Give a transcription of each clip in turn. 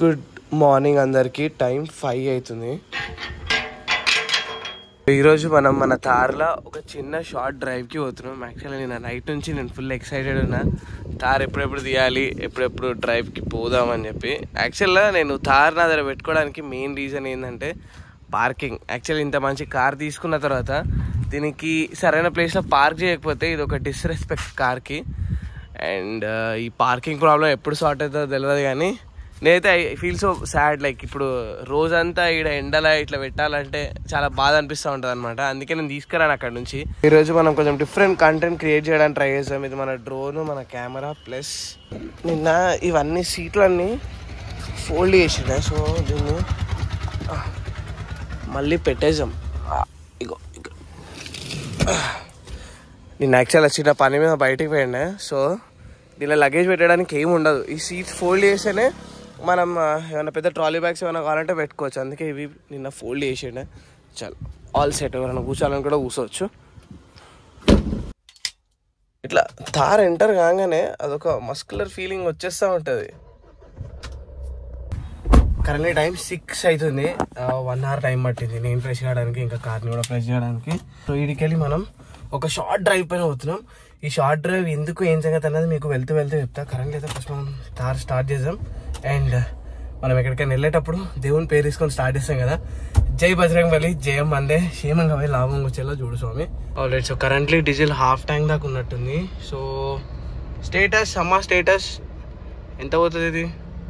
Good morning అందరికి time five అవుతుంది ఈరోజు మనం మన తార్లో ఒక చిన్న షార్ట్ డ్రైవ్కి పోతున్నాం యాక్చువల్లీ నేను నైట్ నుంచి నేను ఫుల్ ఎక్సైటెడ్ ఉన్నా తార్ ఎప్పుడెప్పుడు తీయాలి ఎప్పుడెప్పుడు డ్రైవ్కి పోదామని చెప్పి యాక్చువల్గా నేను తార్ నా దగ్గర పెట్టుకోవడానికి మెయిన్ రీజన్ ఏంటంటే పార్కింగ్ యాక్చువల్లీ ఇంత మంచి కార్ తీసుకున్న తర్వాత దీనికి సరైన ప్లేస్లో పార్క్ చేయకపోతే ఇది ఒక డిస్రెస్పెక్ట్ కార్కి అండ్ ఈ పార్కింగ్ ప్రాబ్లం ఎప్పుడు సార్ట్ అవుతుందో తెలియదు కానీ నేనైతే I feel so sad like ఇప్పుడు రోజంతా ఇక్కడ ఎండల ఇట్లా పెట్టాలంటే చాలా బాధ అనిపిస్తూ ఉంటుంది అనమాట అందుకే నేను తీసుకురాను అక్కడ నుంచి ఈరోజు మనం కొంచెం డిఫరెంట్ కంటెంట్ క్రియేట్ చేయడానికి ట్రై చేసాం ఇది మన డ్రోన్ మన కెమెరా ప్లస్ నిన్న ఇవన్నీ సీట్లన్నీ ఫోల్డ్ చేసిన సో దీన్ని ఆ, మళ్ళీ పెట్టేసాం ఆ, ఇగో ఇగో నేను యాక్చువల్ చిన్న పని మీద బయటికి పోయిండే సో దీనిలో లగేజ్ పెట్టడానికి ఏమి ఉండదు ఈ సీట్స్ ఫోల్డ్ చేస్తేనే మనం ఆ, ఏమైనా పెద్ద ట్రాలీ బ్యాగ్స్ ఏమైనా కావాలంటే పెట్టుకోవచ్చు అందుకే ఇవి నిన్న ఫోల్డ్ చేసిండే చాలు ఆల్ సెట్ ఎవరైనా కూర్చోాలని కూడా కూర్చోవచ్చు ఇట్లా తార్ ఎంటర్ కాగానే అదొక మస్కులర్ ఫీలింగ్ వచ్చేస్తూ ఉంటుంది కరెంట్లీ టైం సిక్స్ అవుతుంది వన్ అవర్ టైం పట్టింది నేను ఫ్రెష్ కావడానికి ఇంకా కార్ని కూడా ఫ్రెష్ చేయడానికి సో వీడికెళ్ళి మనం ఒక షార్ట్ డ్రైవ్ పైన పోతున్నాం ఈ షార్ట్ డ్రైవ్ ఎందుకు ఏం సంగతి అన్నది మీకు వెళ్తూ వెళ్తూ చెప్తా కరెంట్ అయితే ఫస్ట్ మనం కార్ స్టార్ట్ చేద్దాం అండ్ మనం ఎక్కడికైనా వెళ్ళేటప్పుడు దేవుని పేరు తీసుకొని స్టార్ట్ చేస్తాం కదా జై బజరంగ్ బలి జయం మందే క్షేమంగా పోయి లాభం వచ్చేలా చూడు Swami already so currently diesel half tank దాకా ఉన్నట్టుంది సో స్టేటస్ అమ్మా స్టేటస్ ఎంత పోతుంది ఇది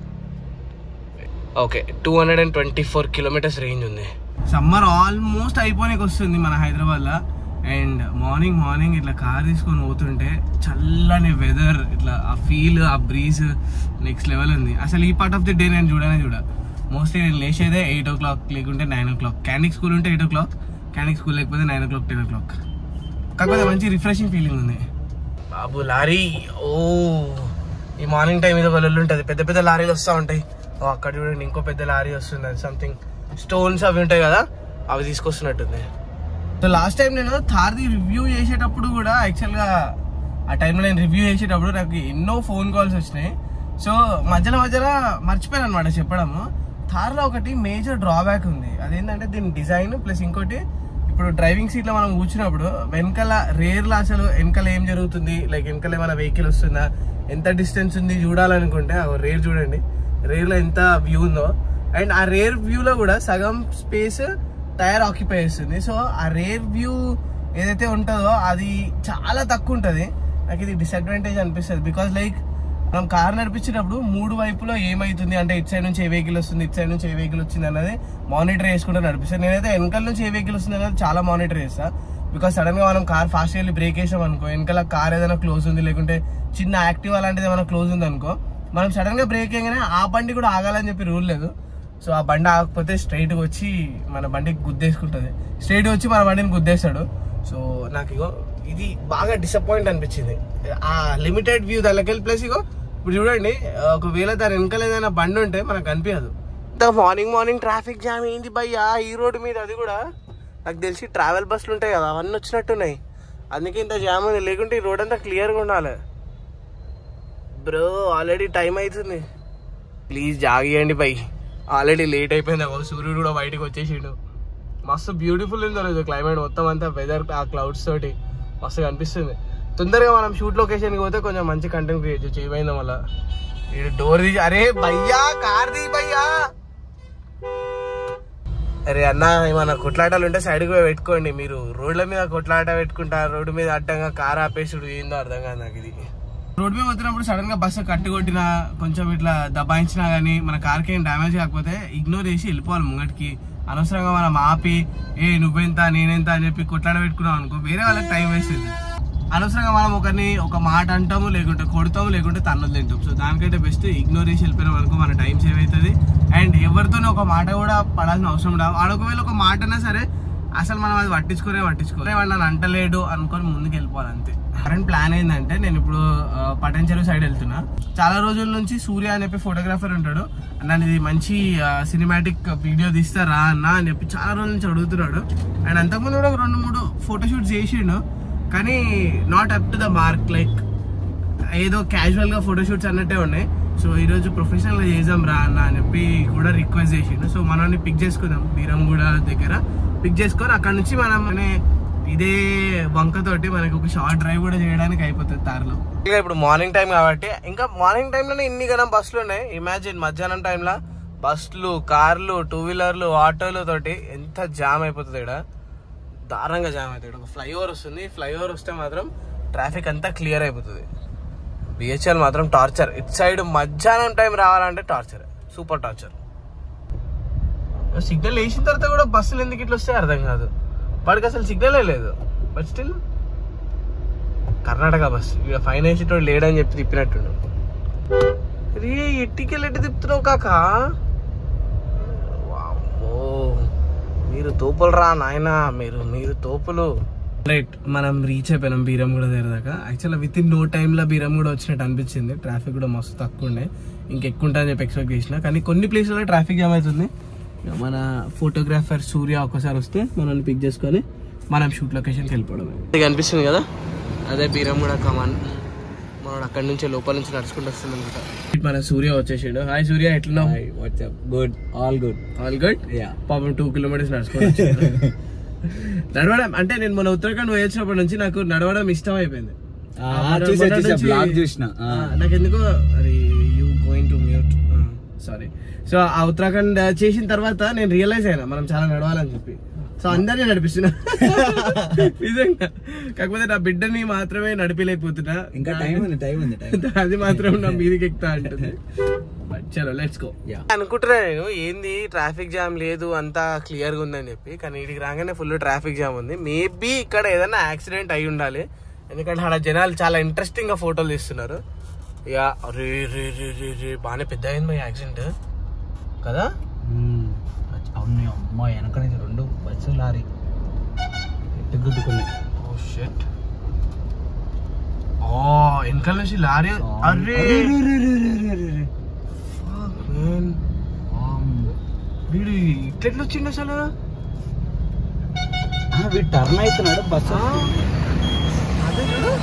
okay two hundred and twenty four kilometres range ఉంది సమ్మర్ ఆల్మోస్ట్ అయిపోయినకి వస్తుంది మన హైదరాబాద్లో అండ్ మార్నింగ్ మార్నింగ్ ఇట్లా కార్ తీసుకొని పోతుంటే చల్లని వెదర్ ఇట్లా ఆ ఫీల్ ఆ బ్రీజ్ నెక్స్ట్ లెవెల్ ఉంది అసలు ఈ పార్ట్ ఆఫ్ ది డే నేను చూడనే చూడ మోస్ట్లీ నేను లేచేదే ఎయిట్ ఓ క్లాక్ లేకుంటే నైన్ ఓ క్లాక్ క్యానిక్ స్కూల్ ఉంటే ఎయిట్ ఓ క్లాక్ క్యానిక్ స్కూల్ లేకపోతే nine o'clock ten o'clock కాకపోతే మంచి రిఫ్రెషింగ్ ఫీలింగ్ ఉంది బాబు లారీ ఓ ఈ మార్నింగ్ టైం ఇది ఒక లొల్లు ఉంటుంది పెద్ద పెద్ద లారీలు వస్తూ ఉంటాయి ఓ అక్కడ చూడండి ఇంకో పెద్ద లారీ వస్తుంది అది సంథింగ్ స్టోన్స్ అవి ఉంటాయి కదా అవి తీసుకొస్తున్నట్టుంది సో లాస్ట్ టైం నేను థార్ది రివ్యూ చేసేటప్పుడు కూడా యాక్చువల్గా ఆ టైంలో నేను రివ్యూ చేసేటప్పుడు నాకు ఎన్నో ఫోన్ కాల్స్ వచ్చినాయి సో మధ్యలో మధ్యలో మర్చిపోయాను అనమాట చెప్పడము థార్లో ఒకటి మేజర్ డ్రాబ్యాక్ ఉంది అదేంటంటే దీని డిజైన్ ప్లస్ ఇంకోటి ఇప్పుడు డ్రైవింగ్ సీట్లో మనం కూర్చున్నప్పుడు వెనకాల రేర్లో అసలు వెనకాల ఏం జరుగుతుంది లైక్ వెనకాల ఏమైనా వెహికల్ వస్తుందా ఎంత డిస్టెన్స్ ఉంది చూడాలనుకుంటే ఆ రేర్ చూడండి రేర్లో ఎంత వ్యూ ఉందో అండ్ ఆ రేర్ వ్యూలో కూడా సగం స్పేస్ టైర్ ఆక్యుపై చేస్తుంది సో ఆ రేర్ వ్యూ ఏదైతే ఉంటుందో అది చాలా తక్కువ ఉంటుంది నాకు ఇది డిసడ్వాంటేజ్ అనిపిస్తుంది బికాస్ లైక్ మనం కార్ నడిపించేటప్పుడు మూడు వైపులో ఏమైతుంది అంటే ఇటు సైడ్ నుంచి ఏ వెహికల్ వస్తుంది ఇటు సైడ్ నుంచి ఏ వెహికల్ వచ్చింది అన్నది మానిటర్ చేసుకుంటూ నడిపిస్తాను నేనైతే వెనకాల నుంచి ఏ వెహికల్ వస్తుంది అనేది చాలా మానిటర్ చేస్తా బికాస్ సడన్ గా మనం కార్ ఫాస్ట్ వెళ్ళి బ్రేక్ వేసాం అనుకో వెనకాల కార్ ఏదైనా క్లోజ్ ఉంది లేకుంటే చిన్న యాక్టివ్ అలాంటిది ఏమైనా క్లోజ్ ఉంది అనుకో మనం సడన్ గా బ్రేక్ వేయగానే ఆ బండి కూడా ఆగాలని చెప్పి రూల్ లేదు సో ఆ బండి ఆగకపోతే స్ట్రైట్ వచ్చి మన బండికి గుద్దేసుకుంటుంది స్ట్రైట్ వచ్చి మన బండిని గుద్దేస్తాడు సో నాకు ఇగో ఇది బాగా డిసప్పాయింట్ అనిపించింది ఆ లిమిటెడ్ వ్యూ దానికెళ్ళి ప్లస్ ఇగో ఇప్పుడు చూడండి ఒకవేళ దాని వెనకాల ఏదైనా బండి ఉంటే మనకు కనిపించదు ఇంత మార్నింగ్ మార్నింగ్ ట్రాఫిక్ జామ్ ఏంది భయ్యా ఈ రోడ్డు మీద అది కూడా నాకు తెలిసి ట్రావెల్ బస్సులు ఉంటాయి కదా అవన్నీ వచ్చినట్టున్నాయి అందుకే ఇంత జామ్ ఉంది లేకుంటే ఈ రోడ్ అంతా క్లియర్గా ఉండాలి బ్రో ఆల్రెడీ టైం అవుతుంది ప్లీజ్ జాగియండి బై ఆల్రెడీ లేట్ అయిపోయింది అగో సూర్యుడు కూడా బయటకు వచ్చేసిండు మస్తు బ్యూటిఫుల్ ఉంది రోజు క్లైమేట్ మొత్తం అంతా వెదర్ ఆ క్లౌడ్స్ తోటి మస్తు కనిపిస్తుంది తొందరగా మనం షూట్ లొకేషన్కి పోతే కొంచెం మంచి కంటెంట్ క్రియేట్ చేయొచ్చు ఏమైందో మళ్ళా ఈ డోర్ తీసి అరే భయ్యా కార్ తీ భయ్యా అరే అన్న ఏమన్నా కొట్లాటలు ఉంటే సైడ్కి పోయి పెట్టుకోండి మీరు రోడ్ల మీద కొట్లాట పెట్టుకుంటారు రోడ్డు మీద అడ్డంగా కార్ ఆపేసుడు ఏందో అర్థం కాదు నాకు ఇది రోడ్ మీద వచ్చినప్పుడు సడన్ గా బస్సు కట్టి కొట్టినా కొంచెం ఇట్లా దబాయించినా గానీ మన కార్కి ఏం డ్యామేజ్ కాకపోతే ఇగ్నోర్ చేసి వెళ్ళిపోవాలి ముంగటికి అనవసరంగా మనం ఆపి ఏ నువ్వెంత నేనెంత అని చెప్పి కొట్లాడ పెట్టుకున్నాం అనుకో వేరే వాళ్ళకి టైం వేస్ట్ అవుతుంది అనవసరంగా మనం ఒకరిని ఒక మాట అంటాము లేకుంటే కొడతాము లేకుంటే తన్నులు తింటాం సో దానికంటే బెస్ట్ ఇగ్నోర్ చేసి వెళ్ళిపోయిన వరకు మన టైం సేవ్ అవుతుంది అండ్ ఎవరితోనే ఒక మాట కూడా పడాల్సిన అవసరం రావు ఆడ ఒకవేళ ఒక మాట అన్నా సరే అసలు మనం అది పట్టించుకునే పట్టించుకోవాలి వాడు నన్ను అంటలేడు అనుకొని ముందుకు వెళ్ళిపోవాలి అంతే కరెంట్ ప్లాన్ ఏంటంటే నేను ఇప్పుడు ఆ, పటన్ చెరువు సైడ్ వెళ్తున్నా చాలా రోజుల నుంచి సూర్య అని చెప్పి ఫోటోగ్రాఫర్ ఉంటాడు నన్ను ఇది మంచి సినిమాటిక్ వీడియో తీస్తారా అన్న అని చెప్పి చాలా రోజుల నుంచి అడుగుతున్నాడు అండ్ అంతకుముందు కూడా ఒక రెండు మూడు ఫోటోషూట్స్ చేసిండు కానీ not up to the mark like ఏదో క్యాజువల్ గా ఫోటోషూట్స్ అన్నట్టే ఉన్నాయి సో ఈ రోజు ప్రొఫెషనల్ గా చేద్దాం రా అన్న అని చెప్పి కూడా రిక్వెస్ట్ చేసిండు సో మనల్ని పిక్ చేసుకుందాం బీరంగూడ దగ్గర పిక్ చేసుకొని అక్కడ నుంచి మనం అనే ఇదే వంకతోటి మనకి ఒక షార్ట్ డ్రైవ్ కూడా చేయడానికి అయిపోతుంది తార్లో ఇప్పుడు మార్నింగ్ టైం కాబట్టి ఇంకా మార్నింగ్ టైంలోనే ఇన్ని గణం బస్సులు ఉన్నాయి ఇమాజిన్ మధ్యాహ్నం టైంలో బస్సులు కార్లు టూ వీలర్లు ఆటోలు తోటి ఎంత జామ్ అయిపోతుంది ఇక్కడ దారుణంగా జామ్ అవుతుంది ఒక ఫ్లైఓవర్ వస్తుంది ఫ్లైఓవర్ వస్తే మాత్రం ట్రాఫిక్ అంతా క్లియర్ అయిపోతుంది బిహెచ్ఎల్ మాత్రం టార్చర్ ఇటు సైడ్ మధ్యాహ్నం టైం రావాలంటే టార్చర్ సూపర్ టార్చర్ సిగ్నల్ వేసిన తర్వాత కూడా బస్సులు ఎందుకు ఇట్లా వస్తే అర్థం కాదు వాడికి అసలు సిగ్నలే లేదు బట్ స్టిల్ కర్ణాటక బస్ ఇక ఫైన్ వేసేటోడు లేడని చెప్పి తిప్పినట్టుండు రే ఎట్టికెళ్ళి ఎట్టి తిప్పుతున్నావు కాకా వామ్మో. మీరు తోపులు రా నాయనా మీరు మీరు తోపులు రైట్ మనం రీచ్ అయిపోయినాం బీరంగూడ దగ్గర దాకా యాక్చువల్గా విత్ ఇన్ నో టైంలో బీరంగూడ వచ్చినట్టు అనిపించింది ట్రాఫిక్ కూడా మస్తు తక్కువ ఉండే ఇంకెక్కువ ఉంటుంది అని చెప్పి ఎక్స్పెక్ట్ చేసిన కానీ కొన్ని ప్లేస్లలో ట్రాఫిక్ జామ్ అవుతుంది ఇక మన ఫోటోగ్రాఫర్ సూర్య ఒకసారి వస్తే మనల్ని పిక్ చేసుకొని మనం షూట్ లొకేషన్కి వెళ్ళిపోవడం ఇది కనిపిస్తుంది కదా అదే బీరంగూడ కమాన్ మనం అక్కడి నుంచి లోపల నుంచి నడుచుకుంటూ వస్తుంది అనుకుంటా మన సూర్య వచ్చేసాడు హాయ్ సూర్య ఎట్లున్నావు what's up good all good all good yeah పాపం టూ కిలోమీటర్స్ నడుచుకుంటూ వచ్చాడు. నడవడం అంటే నేను మన ఉత్తరాఖండ్ పోయొచ్చినప్పటి నుంచి నాకు నడవడం ఇష్టం అయిపోయింది చూసా చూసా బ్లాగ్ చూసిన ఆ, నాకు ఎందుకో అరే you going to mute sorry so ఆ ఉత్తరాఖండ్ చేసిన తర్వాత నేను రియలైజ్ అయినా మనం చాలా నడవాలని చెప్పి సో అందరినీ నడిపిస్తున్నా నిజంగా కాకపోతే నా బిడ్డని మాత్రమే నడిపిలేకపోతున్నా ఇంకా టైం ఉంది టైం ఉంది టైం అది మాత్రం నా మీదకి ఎక్కుతా అంటుంది బట్ చలో లెట్స్ గో Yeah. అనుకుంటున్నా నేను ఏంది ట్రాఫిక్ జామ్ లేదు అంతా క్లియర్ గా ఉందని చెప్పి కానీ ఇడికి రాగానే ఫుల్ ట్రాఫిక్ జామ్ ఉంది మేబీ ఇక్కడ ఏదైనా యాక్సిడెంట్ అయి ఉండాలి ఎందుకంటే అక్కడ జనాలు చాలా ఇంట్రెస్టింగ్ గా ఫోటోలు తీస్తున్నారు ఇక రే రే రే రే రే బాగానే పెద్ద అయింది యాక్సిడెంట్ కదా అవును అమ్మ వెనక నుంచి రెండు బస్సు లారీ ఎట్టు గుద్దుకున్నాయి ఓ షెట్ ఓ వెనకాల నుంచి లారీ అరే Fuck, man. వీడు ఇట్లెట్లు వచ్చిండు అసలు వీడు టర్న్ అవుతున్నాడు బస్సు అదే చూడు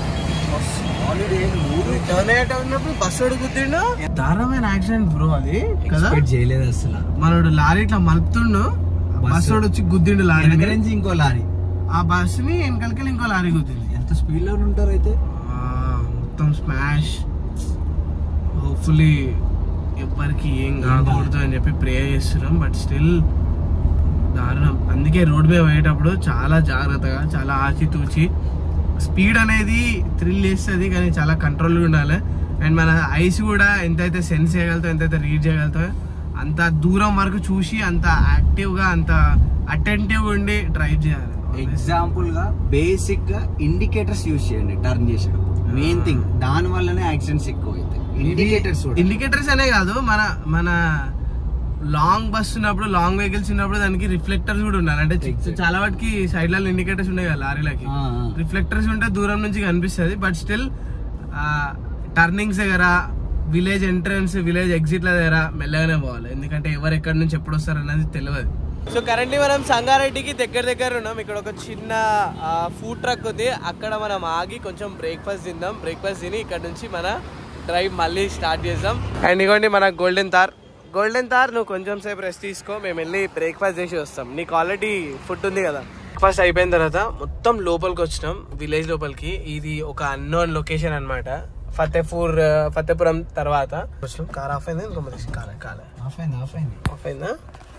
టర్న్ అయ్యేట ఉన్నప్పుడు బస్సు అడుగుతుండు దారుణమైన యాక్సిడెంట్ బ్రో అది కదా ఎక్స్పెక్ట్ చేయలేదు అసలు మనోడు లారీ ఇట్లా మలుపుతుండు బస్సు వచ్చి గుద్దిండు లారీ వెనక నుంచి ఇంకో లారీ ఆ బస్సుని వెనకాలకి ఇంకో లారీ గుద్దింది ఎంత స్పీడ్ లో ఉంటారు అయితే ఆ, మొత్తం స్మాష్ హోప్ఫుల్లీ ఎవ్వరికి ఏం కాకూడదు అని చెప్పి ప్రే చేస్తున్నాం బట్ స్టిల్ దారుణం అందుకే రోడ్ మీద పోయేటప్పుడు చాలా జాగ్రత్తగా చాలా ఆచితూచి స్పీడ్ అనేది థ్రిల్ చేస్తుంది కానీ చాలా కంట్రోల్గా ఉండాలి అండ్ మన ఐస్ కూడా ఎంతైతే సెన్స్ చేయగలుగుతాం ఎంతైతే రీడ్ చేయగలుగుతాం అంత దూరం వరకు చూసి అంత యాక్టివ్గా అంత అటెంటివ్గా ఉండి డ్రైవ్ చేయాలి ఎగ్జాంపుల్ గా బేసిక్ గా ఇండికేటర్స్ యూజ్ చేయండి టర్న్ చేసేటప్పుడు మెయిన్ థింగ్ దాని వల్లనే యాక్సిడెంట్స్ ఎక్కువ అవుతాయి ఇండికేటర్స్ ఇండికేటర్స్ అనే కాదు మన మన లాంగ్ బస్ ఉన్నప్పుడు లాంగ్ వెహికల్స్ ఉన్నప్పుడు దానికి రిఫ్లెక్టర్స్ కూడా ఉండాలి అంటే Exactly. చాలా వాటికి సైడ్ లలో ఇండికేటర్స్ ఉన్నాయి కదా లారీలకి రిఫ్లెక్టర్స్ ఉంటే దూరం నుంచి కనిపిస్తుంది బట్ స్టిల్ టర్నింగ్స్ దగ్గర విలేజ్ ఎంట్రన్స్ విలేజ్ ఎగ్జిట్ల దగ్గర మెల్లగానే పోవాలి ఎందుకంటే ఎవరు ఎక్కడి నుంచి ఎప్పుడు వస్తారు అనేది తెలియదు సో కరెంట్లీ మనం సంగారెడ్డికి దగ్గర దగ్గర ఉన్నాం ఇక్కడ ఒక చిన్న ఫుడ్ ట్రక్ ఉంది అక్కడ మనం ఆగి కొంచెం బ్రేక్ఫాస్ట్ తిందాం బ్రేక్ఫాస్ట్ తిని ఇక్కడ నుంచి మన డ్రైవ్ మళ్ళీ స్టార్ట్ చేద్దాం అండ్ ఇగోండి మన గోల్డెన్ తార్ గోల్డెన్ తార్ నువ్వు కొంచెం సేపు రెస్ట్ తీసుకో మేము వెళ్ళి బ్రేక్ఫాస్ట్ చేసి వస్తాం నీకు ఆల్రెడీ ఫుడ్ ఉంది కదా బ్రేక్ఫాస్ట్ అయిపోయిన తర్వాత మొత్తం లోపలికి వచ్చినాం విలేజ్ లోపలికి ఇది ఒక అన్నోన్ లొకేషన్ అన్నమాట ఫతేపూర్ ఆ, ఫతేపురం తర్వాత వచ్చినాం కార్ ఆఫ్ అయింది ఇంకో మనిషి కాలే కాలే ఆఫ్ అయింది ఆఫ్ అయింది ఆఫ్ అయిందా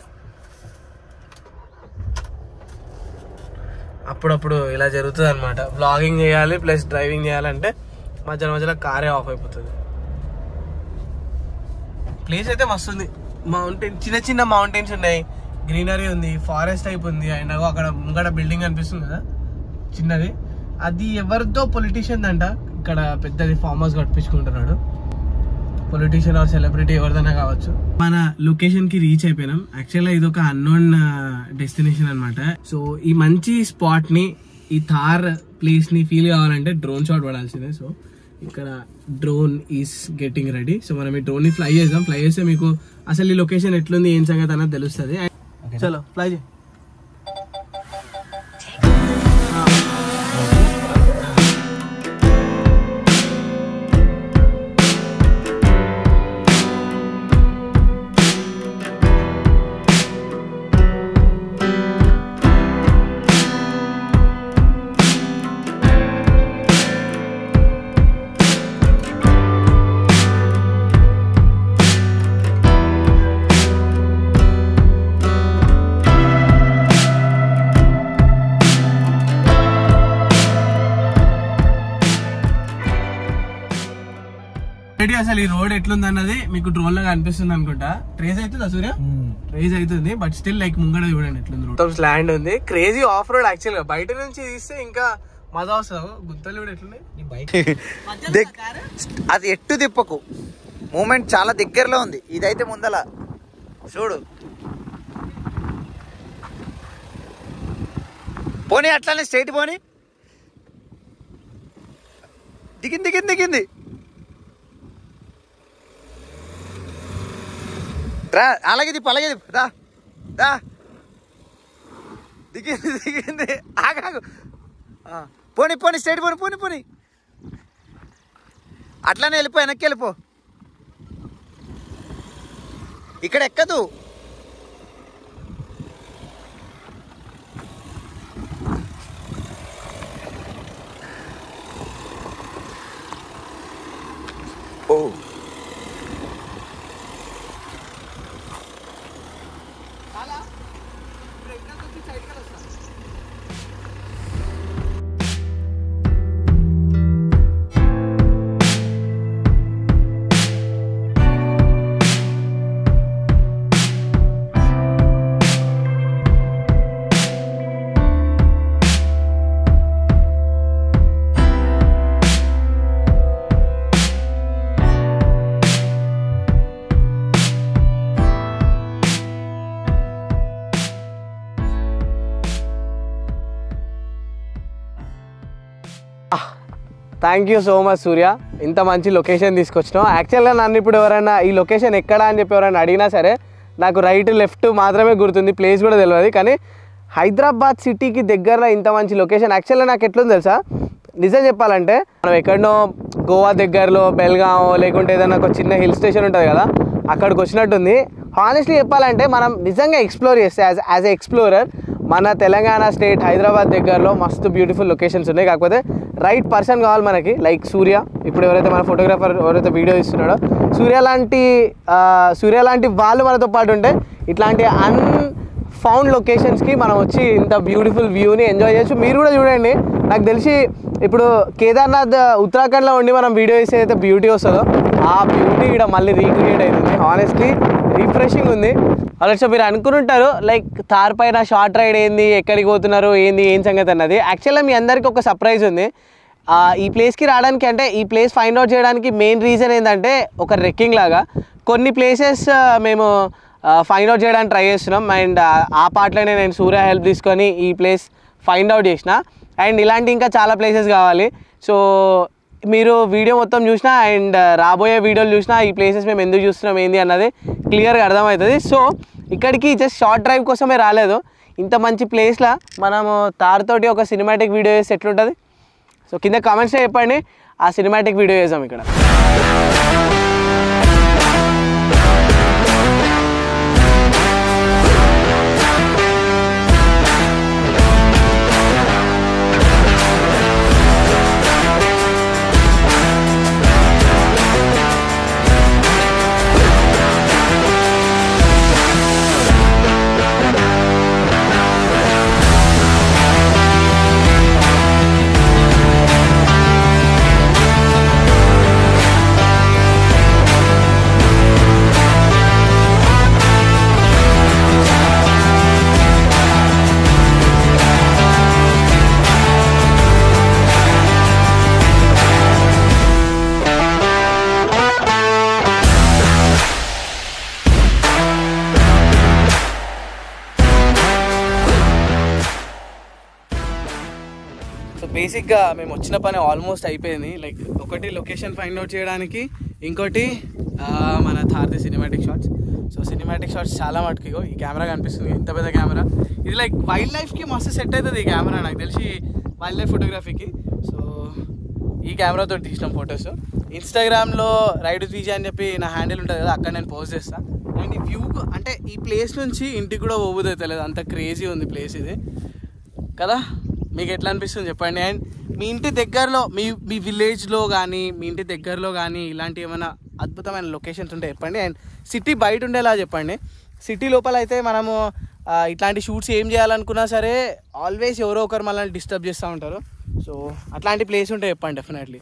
అప్పుడప్పుడు ఇలా జరుగుతుంది అనమాట బ్లాగింగ్ చేయాలి ప్లస్ డ్రైవింగ్ చేయాలంటే మధ్యలో మధ్యలో కారే ఆఫ్ అయిపోతుంది ప్లేస్ అయితే మస్తు ఉంది మౌంటైన్ చిన్న చిన్న మౌంటైన్స్ ఉన్నాయి గ్రీనరీ ఉంది ఫారెస్ట్ టైప్ ఉంది అండ్ అగో అక్కడ ముంగడ బిల్డింగ్ అనిపిస్తుంది కదా చిన్నది అది ఎవరితో పొలిటీషియన్ అంట ఇక్కడ పెద్దది ఫామ్ హౌస్ కట్టించుకుంటున్నాడు పొలిటీషియన్ ఆర్ సెలబ్రిటీ ఎవరిదైనా కావచ్చు మన లొకేషన్ కి రీచ్ అయిపోయినాం యాక్చువల్గా ఇది ఒక అన్నోన్ డెస్టినేషన్ అన్నమాట సో ఈ మంచి స్పాట్ ని ఈ థార్ ప్లేస్ ని ఫీల్ కావాలంటే డ్రోన్ షాట్ పడాల్సిందే సో ఇక్కడ drone is getting ready so మనం ఈ డ్రోన్ ని ఫ్లై చేద్దాం ఫ్లై చేస్తే మీకు అసలు ఈ లొకేషన్ ఎట్లుంది ఏం సంగతి అన్నది తెలుస్తుంది చలో ఫ్లై చేయి ఏంటి అసలు ఈ రోడ్ ఎట్లుంది అన్నది మీకు డ్రోన్ లో కనిపిస్తుంది అనుకుంటా ట్రేస్ అవుతుందా సూర్య రేజ్ అవుతుంది బట్ స్టిల్ లైక్ ముంగడ చూడండి ఎట్లుంది మొత్తం స్లాండ్ ఉంది క్రేజీ ఆఫ్ రోడ్ యాక్చువల్ గా బయట నుంచి తీస్తే ఇంకా మజా వస్తుంది గుంతలు కూడా ఎట్లున్నాయి అది ఎట్టు తిప్పకు మూమెంట్ చాలా దగ్గరలో ఉంది ఇదైతే ముందల చూడు పోనీ అట్లానే స్ట్రైట్ పోనీ దిగింది దిగింది దిగింది రా అలాగే తిప్పు అలాగే తిప్పు రా రా దిగింది దిగింది ఆగాగు ఆ, పోనీ పోనీ స్ట్రైట్ పోనీ పోనీ పోనీ అట్లానే వెళ్ళిపో వెనక్కి వెళ్ళిపో ఇక్కడ ఎక్కదు oh thank you so much Surya ఇంత మంచి లొకేషన్ తీసుకొచ్చినావు యాక్చువల్గా నన్ను ఇప్పుడు ఎవరైనా ఈ లొకేషన్ ఎక్కడ అని చెప్పి ఎవరైనా అడిగినా సరే నాకు రైట్ లెఫ్ట్ మాత్రమే గుర్తుంది ప్లేస్ కూడా తెలియదు కానీ హైదరాబాద్ సిటీకి దగ్గరలో ఇంత మంచి లొకేషన్ యాక్చువల్గా నాకు ఎట్లుంది తెలుసా నిజం చెప్పాలంటే మనం ఎక్కడనో గోవా దగ్గరలో బెల్గాం లేకుంటే ఏదైనా ఒక చిన్న హిల్ స్టేషన్ ఉంటుంది కదా అక్కడికి వచ్చినట్టుంది హానెస్ట్లీ చెప్పాలంటే మనం నిజంగా ఎక్స్ప్లోర్ చేస్తే యాజ్ యాజ్ ఎ ఎక్స్ప్లోరర్ మన తెలంగాణ స్టేట్ హైదరాబాద్ దగ్గరలో మస్తు బ్యూటిఫుల్ లొకేషన్స్ ఉన్నాయి కాకపోతే రైట్ పర్సన్ కావాలి మనకి లైక్ సూర్య ఇప్పుడు ఎవరైతే మన ఫోటోగ్రాఫర్ ఎవరైతే వీడియో ఇస్తున్నాడో సూర్య లాంటి ఆ, సూర్య లాంటి వాళ్ళు మనతో పాటు ఉంటే ఇట్లాంటి అన్ ఫౌండ్ లొకేషన్స్కి మనం వచ్చి ఇంత బ్యూటిఫుల్ వ్యూని ఎంజాయ్ చేయొచ్చు మీరు కూడా చూడండి నాకు తెలిసి ఇప్పుడు కేదార్నాథ్ ఉత్తరాఖండ్లో ఉండి మనం వీడియో చేసే అయితే బ్యూటీ వస్తుందో ఆ బ్యూటీ ఇక్కడ మళ్ళీ రీక్రియేట్ అవుతుంది హానెస్ట్లీ రిఫ్రెషింగ్ ఉంది అలాగే మీరు అనుకుంటారు లైక్ తార్ పైన షార్ట్ రైడ్ ఏంది ఎక్కడికి పోతున్నారు ఏంది ఏం సంగతి అన్నది యాక్చువల్గా మీ అందరికీ ఒక సర్ప్రైజ్ ఉంది ఆ, ఈ ప్లేస్కి రావడానికి అంటే ఈ ప్లేస్ ఫైండ్ అవుట్ చేయడానికి మెయిన్ రీజన్ ఏంటంటే ఒక రెక్కింగ్ లాగా కొన్ని ప్లేసెస్ మేము ఫైండ్ అవుట్ చేయడానికి ట్రై చేస్తున్నాం అండ్ ఆ పార్ట్లోనే నేను సూర్య హెల్ప్ తీసుకొని ఈ ప్లేస్ ఫైండ్ అవుట్ చేసిన అండ్ ఇలాంటి ఇంకా చాలా ప్లేసెస్ కావాలి సో మీరు వీడియో మొత్తం చూసినా అండ్ రాబోయే వీడియోలు చూసినా ఈ ప్లేసెస్ మేము ఎందుకు చూస్తున్నాం ఏంది అన్నది క్లియర్గా అర్థమవుతుంది సో ఇక్కడికి జస్ట్ షార్ట్ డ్రైవ్ కోసమే రాలేదు ఇంత మంచి ప్లేస్లో మనము తారుతోటి ఒక సినిమాటిక్ వీడియో చేస్తే ఎట్లుంటుంది సో కింద కామెంట్స్లో చెప్పండి ఆ సినిమాటిక్ వీడియో చేసాం ఇక్కడ సో బేసిక్గా మేము వచ్చిన పని ఆల్మోస్ట్ అయిపోయింది లైక్ ఒకటి లొకేషన్ ఫైండ్ అవుట్ చేయడానికి ఇంకోటి ఆ, మన థార్ది cinematic shots so cinematic shots చాలా మటుకు ఇగో ఈ కెమెరా కనిపిస్తుంది ఇంత పెద్ద కెమెరా ఇది లైక్ వైల్డ్ లైఫ్కి మస్తు సెట్ అవుతుంది ఈ కెమెరా నాకు తెలిసి వైల్డ్ లైఫ్ ఫోటోగ్రఫీకి సో ఈ కెమెరాతో తీసినాం ఫొటోస్ ఇన్స్టాగ్రామ్లో రైడ్ తీజీ అని చెప్పి నా హ్యాండిల్ ఉంటుంది కదా అక్కడ నేను పోస్ట్ చేస్తాను అండ్ ఈ వ్యూ అంటే ఈ ప్లేస్ నుంచి ఇంటికి కూడా పోబుదే తెలియదు అంత క్రేజీ ఉంది ప్లేస్ ఇది కదా మీకు ఎట్లా అనిపిస్తుంది చెప్పండి అండ్ మీ ఇంటి దగ్గరలో మీ మీ విలేజ్లో కానీ మీ ఇంటి దగ్గరలో కానీ ఇలాంటి ఏమైనా అద్భుతమైన లొకేషన్స్ ఉంటే చెప్పండి అండ్ సిటీ బయట ఉండేలా చెప్పండి సిటీ లోపల అయితే మనము ఆ, ఇట్లాంటి షూట్స్ ఏం చేయాలనుకున్నా సరే ఆల్వేస్ ఎవరో ఒకరు మనల్ని డిస్టర్బ్ చేస్తూ ఉంటారు సో అట్లాంటి ప్లేస్ ఉంటే చెప్పండి డెఫినెట్లీ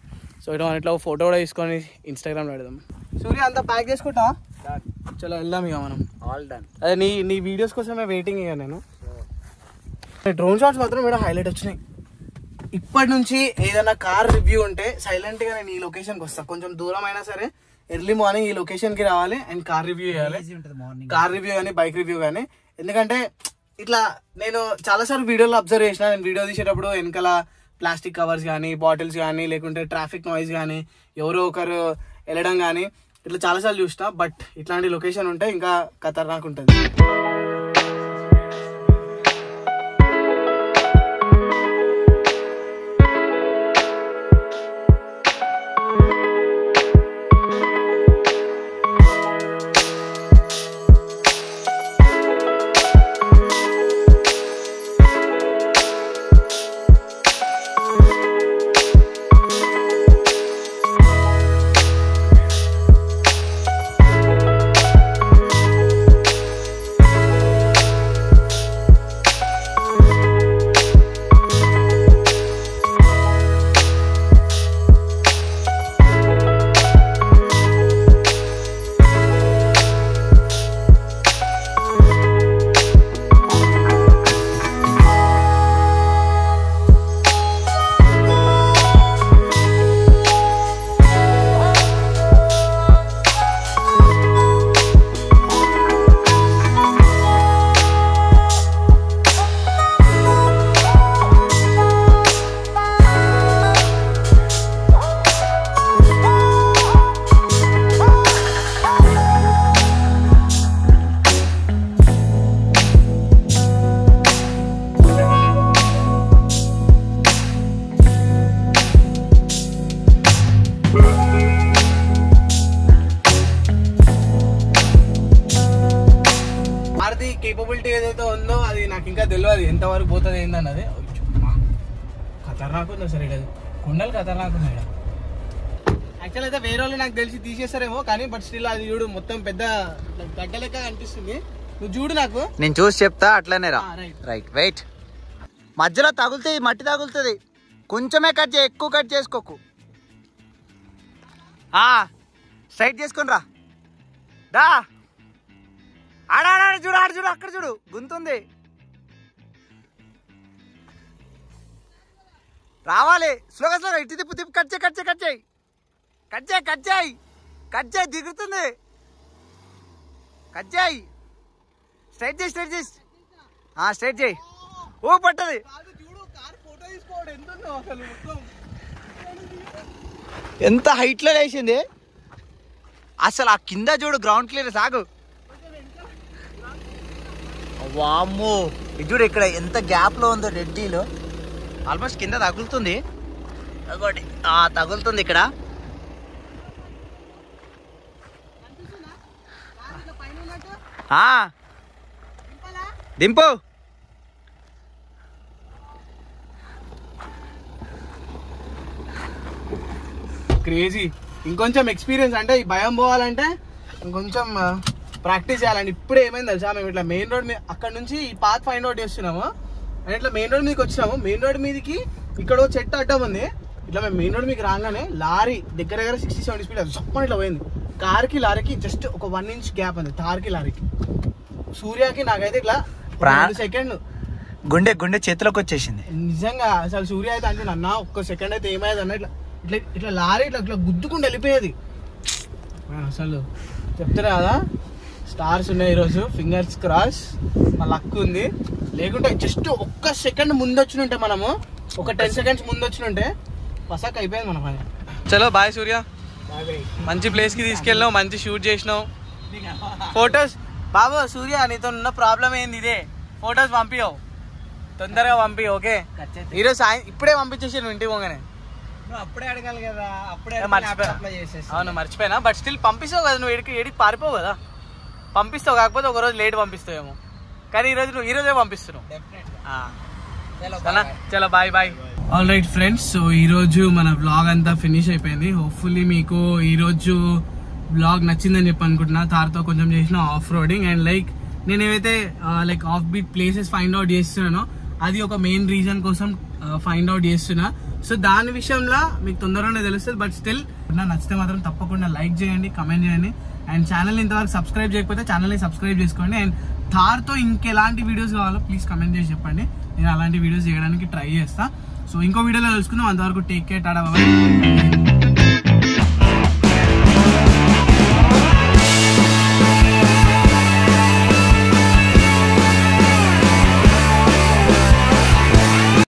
సో ఇట్లా ఇట్లా ఫోటో కూడా తీసుకొని ఇన్స్టాగ్రామ్లో పెడదాం సూర్య అంతా ప్యాక్ చేసుకుంటా చలో వెళ్దాం ఇక మనం ఆల్ డన్ అదే నీ నీ వీడియోస్ కోసమే వెయిటింగ్ ఇక నేను డ్రోన్ షాట్స్ మాత్రం ఇక్కడ హైలైట్ వచ్చినాయి ఇప్పటి నుంచి ఏదైనా కార్ రివ్యూ ఉంటే సైలెంట్ గా నేను ఈ లొకేషన్కి వస్తాను కొంచెం దూరం అయినా సరే ఎర్లీ మార్నింగ్ ఈ లొకేషన్ కి రావాలి అండ్ కార్ రివ్యూ చేయాలి ఉంటుంది మార్నింగ్ కార్ రివ్యూ కానీ బైక్ రివ్యూ కానీ ఎందుకంటే ఇట్లా నేను చాలాసార్లు వీడియోలో అబ్జర్వ్ చేసిన నేను వీడియో తీసేటప్పుడు వెనకాల ప్లాస్టిక్ కవర్స్ కానీ బాటిల్స్ కానీ లేకుంటే ట్రాఫిక్ నాయిస్ కానీ ఎవరో ఒకరు వెళ్ళడం కానీ ఇట్లా చాలాసార్లు చూసిన బట్ ఇట్లాంటి లొకేషన్ ఉంటే ఇంకా ఖతర్నాక్ ఉంటుంది భారతి కేపబిలిటీ ఏదైతే ఉందో అది నాకు ఇంకా తెలియదు ఎంతవరకు పోతుంది ఏందన్నది ఖతర్నాక్ ఉంది అసలు ఇక్కడ కొండలు ఖతర్నాక్ ఉన్నాయి ఇక్కడ యాక్చువల్ అయితే వేరే వాళ్ళు నాకు తెలిసి తీసేస్తారేమో కానీ బట్ స్టిల్ అది చూడు మొత్తం పెద్ద గడ్డ లెక్క కనిపిస్తుంది నువ్వు చూడు నాకు నేను చూసి చెప్తా అట్లనే రా ఆ, రైట్ రైట్ వెయిట్ మధ్యలో తగులుతుంది మట్టి తగులుతుంది కొంచెమే కట్ చేయి ఎక్కువ కట్ చేసుకోకు స్ట్రైట్ చేసుకుని రా దా ఆడ ఆడ, ఆడ చూడు ఆడ చూడు అక్కడ చూడు గుంతుంది రావాలి స్లోగా స్లోగా ఇటు తిప్పు తిప్పు కట్ చేయి కట్ చేయి కట్ చేయి కట్ చేయి కట్ చేయి కట్ చేయి దిగుతుంది కట్ చేయి స్ట్రైట్ చేయి స్ట్రైట్ చేయి స్ట్రైట్ చేయి ఓ పట్టది కాదు చూడు కార్ ఫోటో తీసుకోవడం ఎంత ఉందో అసలు మొత్తం ఎంత హైట్ లో వేసింది అసలు ఆ కింద చూడు గ్రౌండ్ క్లియర్ సాగు వామ్మో ఇది చూడు ఇక్కడ ఎంత గ్యాప్ లో ఉందో రెడ్డిలో ఆల్మోస్ట్ కింద తగులుతుంది అగోటి ఆ తగులుతుంది ఇక్కడ ఆ దింపు క్రేజీ ఇంకొంచెం ఎక్స్పీరియన్స్ అంటే ఈ భయం పోవాలంటే ఇంకొంచెం ప్రాక్టీస్ చేయాలండి ఇప్పుడు ఏమైంది తెలుసా మేము ఇట్లా మెయిన్ రోడ్ మీద అక్కడ నుంచి ఈ పాత్ ఫైండ్ అవుట్ చేస్తున్నాము అండ్ ఇట్లా మెయిన్ రోడ్ మీదకి వచ్చినాము మెయిన్ రోడ్ మీదకి ఇక్కడ ఓ చెట్టు అడ్డం ఉంది ఇట్లా మేము మెయిన్ రోడ్ మీకు రాగానే లారీ దగ్గర దగ్గర సిక్స్టీ సెవెంటీ స్పీడ్ చప్పని ఇట్లా పోయింది కార్కి లారీకి జస్ట్ ఒక వన్ ఇంచ్ గ్యాప్ ఉంది తార్కి లారీకి సూర్యకి నాకైతే ఇట్లా ప్రా- సెకండ్ గుండె గుండె చేతిలోకి వచ్చేసింది నిజంగా అసలు సూర్య అయితే అంటున్నా అన్న ఒక్క సెకండ్ అయితే ఏమయ్యేది అన్న ఇట్లా ఇట్లా ఇట్లా లారీ ఇట్లా ఇట్లా గుద్దుకుంటూ వెళ్ళిపోయేది ఆ, అసలు చెప్తారా కదా స్టార్స్ ఉన్నాయి ఈరోజు ఫింగర్స్ క్రాస్ మా లక్ ఉంది లేకుంటే జస్ట్ ఒక్క సెకండ్ ముందు వచ్చినుంటే మనము ఒక టెన్ సెకండ్స్ ముందు వచ్చినుంటే పసాక్ అయిపోయింది మన పని చలో బాయ్ సూర్య మంచి ప్లేస్ కి తీసుకెళ్ళావు మంచి షూట్ చేసినావు ఫొటోస్ బాబు సూర్య నీతో ఉన్న ప్రాబ్లం ఏంది ఇదే ఫొటోస్ పంపించవు తొందరగా పంపి ఓకే ఈరోజు సాయం ఇప్పుడే పంపించేసి నువ్వు ఇంటికి పోగానే అప్పుడే అడగాలి కదా అప్పుడే ఏ, మర్చిపోయా. అవును మర్చిపోయినా బట్ స్టిల్ పంపిస్తావు కదా నువ్వు ఎడికి ఎడికి పారిపోవు కదా పంపిస్తావు కాకపోతే ఒక రోజు లేట్ పంపిస్తావేమో కానీ ఈ రోజు నువ్వు ఈ రోజే పంపిస్తున్నావు ఆ. సరేనా? చలో bye bye all right friends so ఈ రోజు మన వ్లాగ్ అంతా ఫినిష్ అయిపోయింది హోప్ఫుల్లీ మీకు ఈ రోజు వ్లాగ్ నచ్చిందని చెప్పి అనుకుంటున్నా తారతో కొంచెం చేసిన ఆఫ్ రోడింగ్ అండ్ లైక్ నేను ఏవైతే like off beat places find out చేస్తున్నానో అది ఒక మెయిన్ రీజన్ కోసం ఫైండ్ అవుట్ చేస్తున్నా సో దాని విషయంలో మీకు తొందరగానే తెలుస్తుంది బట్ స్టిల్ నా నచ్చితే మాత్రం తప్పకుండా లైక్ చేయండి కమెంట్ చేయండి అండ్ ఛానల్ ఇంతవరకు సబ్స్క్రైబ్ చేయకపోతే ఛానల్ని సబ్స్క్రైబ్ చేసుకోండి అండ్ థార్తో ఇంకెలాంటి వీడియోస్ కావాలో ప్లీజ్ కమెంట్ చేసి చెప్పండి నేను అలాంటి వీడియోస్ చేయడానికి ట్రై చేస్తా సో ఇంకో వీడియోలో తెలుసుకుందాం అంతవరకు టేక్ కేర్ టాడా బాయ్